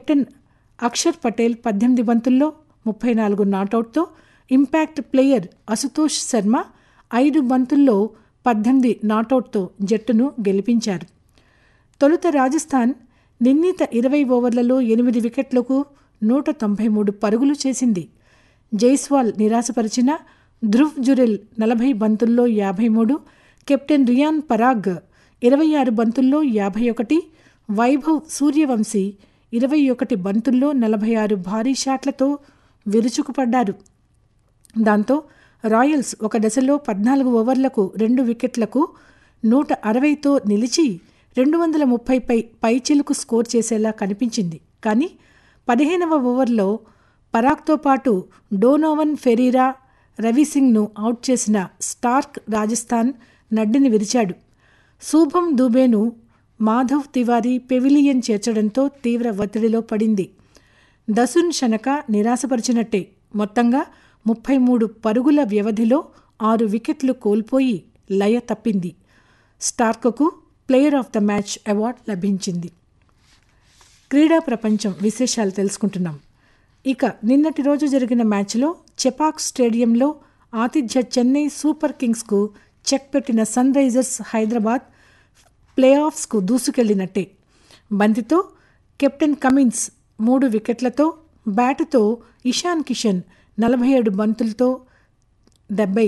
captain Axar Patel పద్దెనిమిది బంతుల్లో ముప్పై నాలుగు నాటౌట్తో ఇంపాక్ట్ ప్లేయర్ అసుతోష్ శర్మ ఐదు బంతుల్లో పద్దెనిమిది నాటౌట్తో జట్టును గెలిపించారు తొలుత రాజస్థాన్ నిర్ణీత ఇరవై ఓవర్లలో ఎనిమిది వికెట్లకు నూట తొంభై మూడు పరుగులు చేసింది జైస్వాల్ నిరాశపరిచిన ధ్రువ్ జురెల్ నలభై బంతుల్లో యాభై మూడు కెప్టెన్ రియాన్ పరాగ్ ఇరవై ఆరు బంతుల్లో యాభై ఒకటి వైభవ్ సూర్యవంశీ ఇరవై ఒకటి బంతుల్లో నలభై ఆరు భారీ షాట్లతో విరుచుకుపడ్డారు దాంతో రాయల్స్ ఒక దశలో పద్నాలుగు ఓవర్లకు రెండు వికెట్లకు నూట అరవైతో నిలిచి రెండు వందల ముప్పైపై పైచిలుకు స్కోర్ చేసేలా కనిపించింది కానీ పదిహేనవ ఓవర్లో పరాగ్తో పాటు డోనోవన్ ఫెరీరా రవిసింగ్ను అవుట్ చేసిన స్టార్క్ రాజస్థాన్ నడ్డిని విరిచాడు శుభం దుబేను మాధవ్ తివారీ పెవిలియన్ చేర్చడంతో తీవ్ర ఒత్తిడిలో పడింది దసున్ షనక నిరాశపరిచినట్టే మొత్తంగా ముప్పై మూడు పరుగుల వ్యవధిలో ఆరు వికెట్లు కోల్పోయి లయ తప్పింది స్టార్క్కు player of the match award లభించింది క్రీడా ప్రపంచం విశేషాలు తెలుసుకుంటున్నాం ఇక నిన్నటి రోజు జరిగిన మ్యాచ్లో చెపాక్ స్టేడియంలో ఆతిథ్య చెన్నై సూపర్ కింగ్స్కు చెక్ పెట్టిన సన్ రైజర్స్ హైదరాబాద్ ప్లే ఆఫ్స్కు దూసుకెళ్లినట్టే బంతితో కెప్టెన్ కమిన్స్ మూడు వికెట్లతో బ్యాటుతో ఇషాన్ కిషన్ నలభై ఏడు బంతులతో డెబ్బై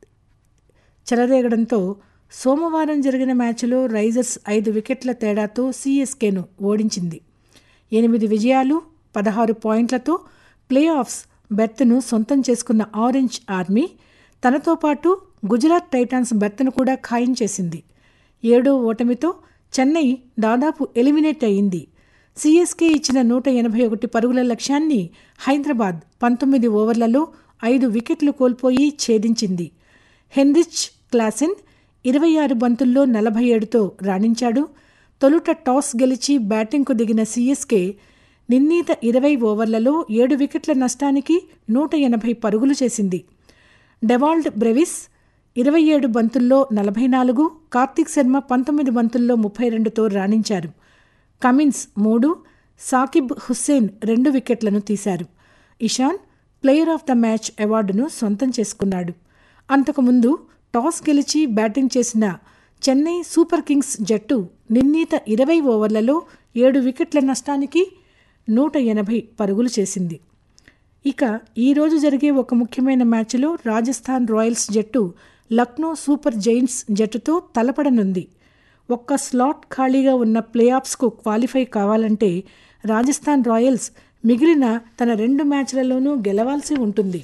చెలరేగడంతో సోమవారం జరిగిన మ్యాచ్లో రైజర్స్ ఐదు వికెట్ల తేడాతో సీఎస్కేను ఓడించింది ఎనిమిది విజయాలు పదహారు పాయింట్లతో ప్లే ఆఫ్స్ బెర్త్ను సొంతం చేసుకున్న ఆరెంజ్ ఆర్మీ తనతో పాటు గుజరాత్ టైటాన్స్ బెర్త్ను కూడా ఖాయం చేసింది ఏడో ఓటమితో చెన్నై దాదాపు ఎలిమినేట్ అయింది సీఎస్కే ఇచ్చిన నూట ఎనభై ఒకటి పరుగుల లక్ష్యాన్ని హైదరాబాద్ పంతొమ్మిది ఓవర్లలో ఐదు వికెట్లు కోల్పోయి ఛేదించింది హెన్రిచ్ క్లాసెన్ ఇరవై ఆరు బంతుల్లో నలభై ఏడుతో రాణించాడు తొలుట టాస్ గెలిచి బ్యాటింగ్కు దిగిన సీఎస్కే నిర్ణీత ఇరవై ఓవర్లలో ఏడు వికెట్ల నష్టానికి నూట ఎనభై పరుగులు చేసింది డెవాల్డ్ బ్రెవిస్ ఇరవై ఏడు బంతుల్లో నలభై నాలుగు కార్తిక్ శర్మ పంతొమ్మిది బంతుల్లో ముప్పై రెండుతో రాణించారు కమిన్స్ మూడు సాకిబ్ హుస్సేన్ రెండు వికెట్లను తీశారు Ishan player of the match అవార్డును సొంతం చేసుకున్నాడు అంతకుముందు టాస్ గెలిచి బ్యాటింగ్ చేసిన చెన్నై సూపర్ కింగ్స్ జట్టు నిర్ణీత ఇరవై ఓవర్లలో ఏడు వికెట్ల నష్టానికి నూట ఎనభై పరుగులు చేసింది ఇక ఈరోజు జరిగే ఒక ముఖ్యమైన మ్యాచ్లో రాజస్థాన్ రాయల్స్ జట్టు లక్నో సూపర్ జైంట్స్ జట్టుతో తలపడనుంది ఒక్క స్లాట్ ఖాళీగా ఉన్న ప్లే ఆఫ్స్కు క్వాలిఫై కావాలంటే రాజస్థాన్ రాయల్స్ మిగిలిన తన రెండు మ్యాచ్లలోనూ గెలవాల్సి ఉంటుంది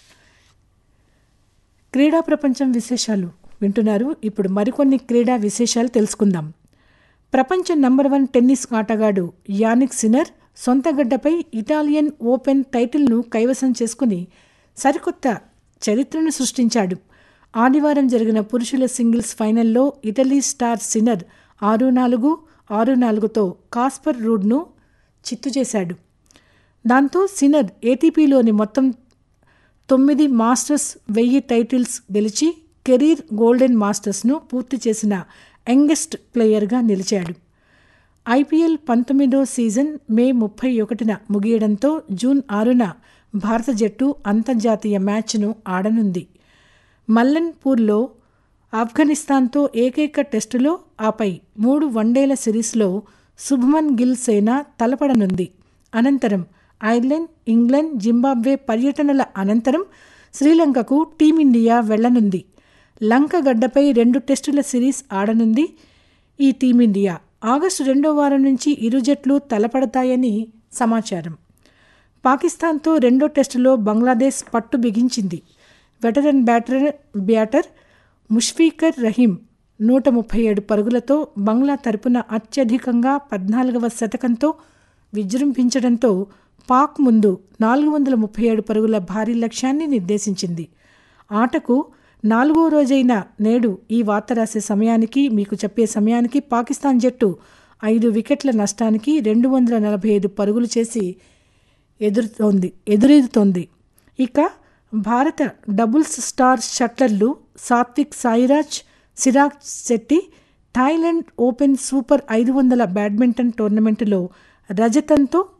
క్రీడా ప్రపంచం విశేషాలు వింటున్నారు ఇప్పుడు మరికొన్ని క్రీడా విశేషాలు తెలుసుకుందాం ప్రపంచ నంబర్ వన్ టెన్నిస్ ఆటగాడు యానిక్ సినర్ సొంత గడ్డపై ఇటాలియన్ ఓపెన్ టైటిల్ను కైవసం చేసుకుని సరికొత్త చరిత్రను సృష్టించాడు ఆదివారం జరిగిన పురుషుల సింగిల్స్ ఫైనల్లో ఇటలీ స్టార్ సినర్ ఆరు నాలుగు ఆరు నాలుగుతో కాస్పర్ రూడ్ను చిత్తు చేశాడు దాంతో సినర్ ఏటీపీలోని మొత్తం తొమ్మిది మాస్టర్స్ వెయ్యి టైటిల్స్ గెలిచి కెరీర్ గోల్డెన్ మాస్టర్స్ను పూర్తి చేసిన యంగెస్ట్ ప్లేయర్గా నిలిచాడు ఐపీఎల్ పంతొమ్మిదో సీజన్ మే ముప్పై ఒకటిన ముగియడంతో జూన్ ఆరున భారత జట్టు అంతర్జాతీయ మ్యాచ్ను ఆడనుంది మల్లన్పూర్లో ఆఫ్ఘనిస్తాన్తో ఏకైక టెస్టులో ఆపై మూడు వన్డేల సిరీస్లో శుభమన్ గిల్ సేన తలపడనుంది అనంతరం ఐర్లాండ్ ఇంగ్లాండ్ జింబాబ్వే పర్యటనల అనంతరం శ్రీలంకకు టీమిండియా వెళ్లనుంది లంక గడ్డపై రెండు టెస్టుల సిరీస్ ఆడనుంది ఈ టీమిండియా ఆగస్టు రెండో వారం నుంచి ఇరు జట్లు తలపడతాయని సమాచారం పాకిస్తాన్తో రెండో టెస్టులో బంగ్లాదేశ్ పట్టు బిగించింది veteran batter batter Mushfiqur Rahim నూట ముప్పై ఏడు పరుగులతో బంగ్లా తరపున అత్యధికంగా పద్నాలుగవ శతకంతో విజృంభించడంతో పాక్ ముందు నాలుగు వందల ముప్పై ఏడు పరుగుల భారీ లక్ష్యాన్ని నిర్దేశించింది ఆటకు నాలుగో రోజైన నేడు ఈ వార్త రాసే సమయానికి మీకు చెప్పే సమయానికి పాకిస్తాన్ జట్టు ఐదు వికెట్ల నష్టానికి రెండు వందల నలభై ఐదు పరుగులు చేసి ఎదురుతోంది ఎదురెదుతోంది ఇక భారత డబుల్స్ స్టార్ షట్లర్లు Satwik Sairaj Chirag Shetty Thailand open super ఐదు వందల బ్యాడ్మింటన్ టోర్నమెంటులో రజతంతో